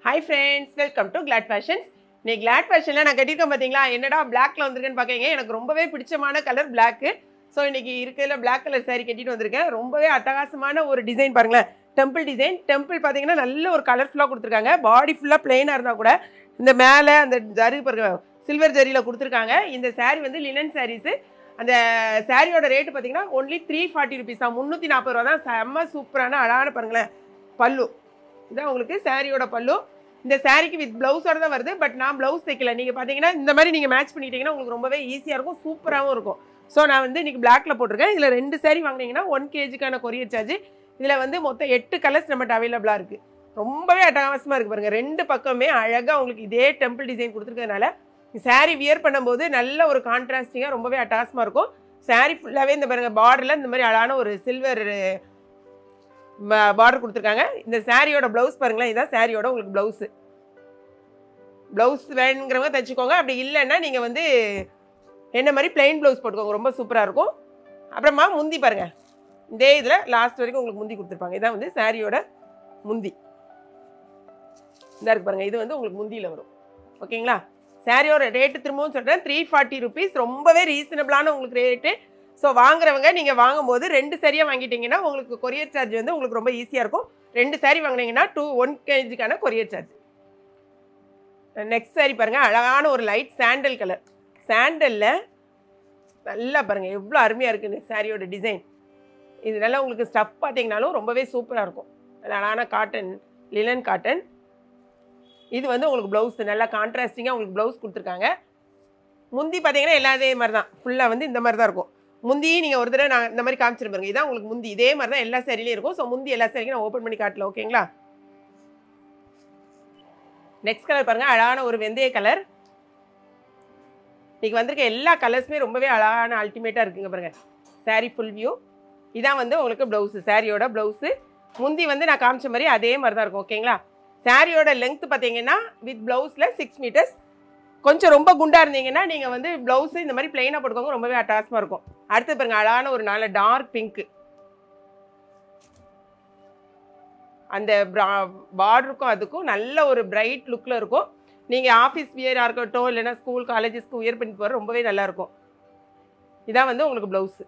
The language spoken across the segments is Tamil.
hi friends welcome to Glad Fashions இன்னைக்கு கிளாட் ஃபேஷனில் நான் கட்டியிருக்கேன் பார்த்தீங்களா என்னடா பிளாக்ல வந்திருக்கேன்னு பார்க்கீங்க எனக்கு ரொம்பவே பிடிச்சமான கலர் பிளாக்கு ஸோ இன்னைக்கு இருக்கிறதுல பிளாக் கலர் saree கட்டிட்டு வந்திருக்கேன் ரொம்பவே அட்டகாசமான ஒரு டிசைன் பாருங்களேன் டெம்பிள் டிசைன் டெம்பிள் பார்த்தீங்கன்னா நல்ல ஒரு கலர்ஃபுல்லாக கொடுத்துருக்காங்க பாடி ஃபுல்லாக பிளெயினாக இருந்தால் கூட இந்த மேலே அந்த ஜரி பாருங்க சில்வர் ஜரியில் கொடுத்துருக்காங்க இந்த saree வந்து லினன் சாரீஸு அந்த சாரியோட ரேட்டு பார்த்தீங்கன்னா ஒன்லி த்ரீ ஃபார்ட்டி ருபீஸ் தான் முந்நூற்றி நாற்பது ரூபா தான் செம்ம சூப்பரான அழகான பாருங்களேன் பல்லு இதான் உங்களுக்கு சாரியோட பல்லு இந்த சாரிக்கு வித் ப்ளவுஸோட தான் வருது பட் நான் ப்ளவுஸ் தைக்கல நீங்கள் பார்த்தீங்கன்னா இந்த மாதிரி நீங்கள் மேட்ச் பண்ணிட்டீங்கன்னா உங்களுக்கு ரொம்பவே ஈஸியாக இருக்கும் சூப்பராகவும் இருக்கும் ஸோ நான் வந்து இன்னைக்கு பிளாக்ல போட்டிருக்கேன் இதில் ரெண்டு சாரி வாங்கினீங்கன்னா ஒன் கேஜிக்கான கொரியர் சார்ஜ் இதில் வந்து மொத்தம் எட்டு கலர்ஸ் நம்மகிட்ட அவைலபிளாக இருக்குது ரொம்பவே அட்டகாசமாக இருக்குது பாருங்கள் ரெண்டு பக்கமே அழகாக உங்களுக்கு இதே டெம்பிள் டிசைன் கொடுத்துருக்கறதுனால சாரி வியர் பண்ணும்போது நல்ல ஒரு கான்ட்ராஸ்டிங்காக ரொம்பவே அட்டகாசமாக இருக்கும் சாரி ஃபுல்லாகவே இந்த பாருங்க பார்டரில் இந்த மாதிரி அழகான ஒரு சில்வர் பார்டர் கொடுத்துருக்காங்க இந்த சாரியோட ப்ளவுஸ் பாருங்களேன் இதான் சாரியோட உங்களுக்கு ப்ளவுஸு ப்ளவுஸ் வேணுங்கிறவங்க தைச்சிக்கோங்க அப்படி இல்லைன்னா நீங்கள் வந்து என்ன மாதிரி பிளெயின் ப்ளவுஸ் போட்டுக்கோங்க ரொம்ப சூப்பராக இருக்கும் அப்புறமா முந்தி பாருங்கள் இதே இதில் லாஸ்ட் வரைக்கும் உங்களுக்கு முந்தி கொடுத்துருப்பாங்க இதான் வந்து சாரியோட முந்தி இந்த இருக்கு பாருங்கள் இது வந்து உங்களுக்கு முந்தியில் வரும் ஓகேங்களா சாரியோட ரேட்டு திரும்பவும் சொல்கிறேன் த்ரீ ஃபார்ட்டி ருபீஸ் ரொம்பவே ரீசனபிளான உங்களுக்கு ரேட்டு ஸோ வாங்குறவங்க நீங்கள் வாங்கும்போது ரெண்டு சரியாக வாங்கிட்டீங்கன்னா உங்களுக்கு கொரியர் சார்ஜ் வந்து உங்களுக்கு ரொம்ப ஈஸியாக இருக்கும் ரெண்டு சாரி வாங்கினீங்கன்னா டூ ஒன் கேஜிக்கான கொரியர் சார்ஜ் நெக்ஸ்ட் சாரி பாருங்கள் அழகான ஒரு லைட் சாண்டல் கலர் சாண்டலில் நல்லா பாருங்கள் எவ்வளோ அருமையாக இருக்குது சாரியோட டிசைன் இது நல்லா உங்களுக்கு ஸ்டஃப் பார்த்தீங்கனாலும் ரொம்பவே சூப்பராக இருக்கும் நல்ல அழகான காட்டன் லினன் காட்டன் இது வந்து உங்களுக்கு ப்ளவுஸ் நல்லா கான்ட்ராஸ்டிங்காக உங்களுக்கு ப்ளவுஸ் கொடுத்துருக்காங்க முந்தி பார்த்தீங்கன்னா எல்லா இதே மாதிரி தான் ஃபுல்லாக வந்து இந்த மாதிரி தான் இருக்கும் முந்தி நீங்கள் ஒரு தடவை நான் இந்த மாதிரி காமிச்சிட்டு பாருங்க இதான் உங்களுக்கு முந்தி இதே மாதிரி தான் எல்லா சேரிலையும் இருக்கும் ஸோ முந்தி எல்லா சேரிக்கும் நான் ஓப்பன் பண்ணி காட்டல ஓகேங்களா நெக்ஸ்ட் கலர் பாருங்க அழகான ஒரு வெந்தய கலர் இன்னைக்கு வந்திருக்க எல்லா கலர்ஸுமே ரொம்பவே அழகான அல்டிமேட்டாக இருக்குங்க பாருங்க saree ஃபுல் வியூ இதான் வந்து உங்களுக்கு ப்ளவுஸு சாரியோட ப்ளவுஸு முந்தி வந்து நான் காமிச்ச மாதிரி அதே மாதிரி தான் இருக்கும் ஓகேங்களா சாரியோட லென்த் பார்த்தீங்கன்னா வித் ப்ளவுஸில் சிக்ஸ் மீட்டர்ஸ் கொஞ்சம் ரொம்ப குண்டாக இருந்தீங்கன்னா நீங்கள் வந்து ப்ளவுஸு இந்த மாதிரி பிளைனாக போட்டுக்கோங்க ரொம்பவே அட்டாசமாக இருக்கும் அடுத்து பாருங்க அழகான ஒரு நல்ல டார்க் பிங்க்கு அந்த பார்டருக்கும் அதுக்கும் நல்ல ஒரு பிரைட் லுக்கில் இருக்கும் நீங்கள் ஆஃபீஸ் வியராக இருக்கட்டும் இல்லைன்னா ஸ்கூல் காலேஜஸ்க்கு வியர் பண்ணி போகிற ரொம்பவே நல்லாயிருக்கும் இதான் வந்து உங்களுக்கு ப்ளவுஸு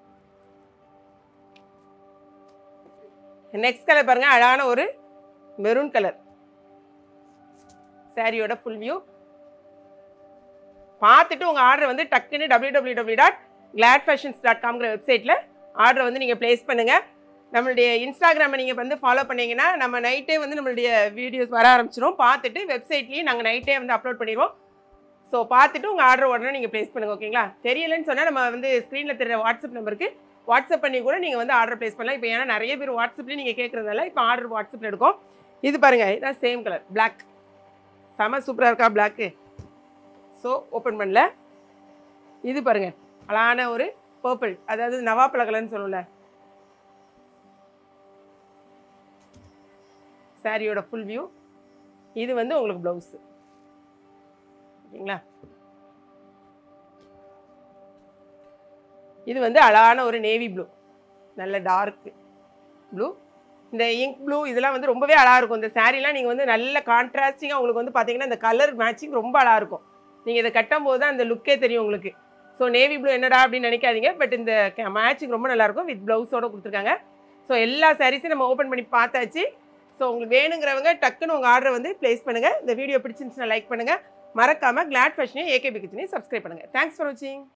நெக்ஸ்ட் கலர் பாருங்கள் அழகான ஒரு மெரூன் கலர் சாரியோட ஃபுல் வியூ பார்த்துட்டு உங்கள் ஆர்டர் வந்து டக்குன்னு W W W dot Glad Fashions dot காம்ங்கிற வெப்சைட்டில் ஆர்டர் வந்து நீங்கள் ப்ளேஸ் பண்ணுங்கள் நம்மளுடைய இன்ஸ்டாகிராமை நீங்கள் வந்து ஃபாலோ பண்ணீங்கன்னா நம்ம நைட்டே வந்து நம்மளுடைய வீடியோஸ் வர ஆரம்பிச்சிடும் பார்த்துட்டு வெப்சைட்லேயும் நாங்கள் நைட்டே வந்து அப்லோட் பண்ணிடுவோம் ஸோ பார்த்துட்டு உங்கள் ஆர்டர் உடனே நீங்கள் ப்ளேஸ் பண்ணுங்கள் ஓகேங்களா தெரியலன்னு சொன்னால் நம்ம வந்து ஸ்க்ரீனில் தெரியுற வாட்ஸ்அப் நம்பருக்கு வாட்ஸ்அப் பண்ணி கூட நீங்கள் வந்து ஆர்டர் ப்ளேஸ் பண்ணலாம் இப்போ ஏன்னா நிறைய பேர் வாட்ஸ்அப்லேயும் நீங்கள் கேட்குறதால இப்போ ஆர்டர் வாட்ஸ்அப்பில் எடுக்கும் இது பாருங்கள் இதான் சேம் கலர் Black செம சூப்பராக இருக்கா பிளாக்கு ஸோ ஓப்பன் பண்ணல இது பாருங்க அழகான ஒரு பர்பிள் அதாவது நவாப்பழ கலர்னு சொல்லுவோம்ல சாரியோட ஃபுல் வியூ இது வந்து உங்களுக்கு ப்ளவுஸு ஓகேங்களா இது வந்து அழகான ஒரு நேவி ப்ளூ நல்ல டார்க் ப்ளூ இந்த இங்க் ப்ளூ இதெல்லாம் வந்து ரொம்பவே அழகாக இருக்கும் இந்த சாரீலாம் நீங்கள் வந்து நல்ல கான்ட்ராஸ்டிங்காக உங்களுக்கு வந்து பார்த்தீங்கன்னா இந்த கலர் மேட்சிங் ரொம்ப அழகாக இருக்கும் நீங்கள் இதை கட்டும் போது தான் அந்த லுக்கே தெரியும் உங்களுக்கு ஸோ நேவி ப்ளூ என்னடா அப்படின்னு நினைக்காதீங்க பட் இந்த மேட்சிங் ரொம்ப நல்லாயிருக்கும் வித் ப்ளவுஸோட கொடுத்துருக்காங்க ஸோ எல்லா சாரீஸும் நம்ம ஓப்பன் பண்ணி பார்த்தாச்சு ஸோ உங்களுக்கு வேணுங்கிறவங்க டக்குன்னு உங்கள் ஆர்டரை வந்து ப்ளேஸ் பண்ணுங்கள் இந்த வீடியோ பிடிச்சிருந்துச்சுன்னா லைக் பண்ணுங்கள் மறக்காமல் கிளாட் ஃபேஷனையும் ஏகேபி கிச்சனையும் சப்ஸ்கிரைப் பண்ணுங்கள் தேங்க்ஸ் ஃபார் வாட்சிங்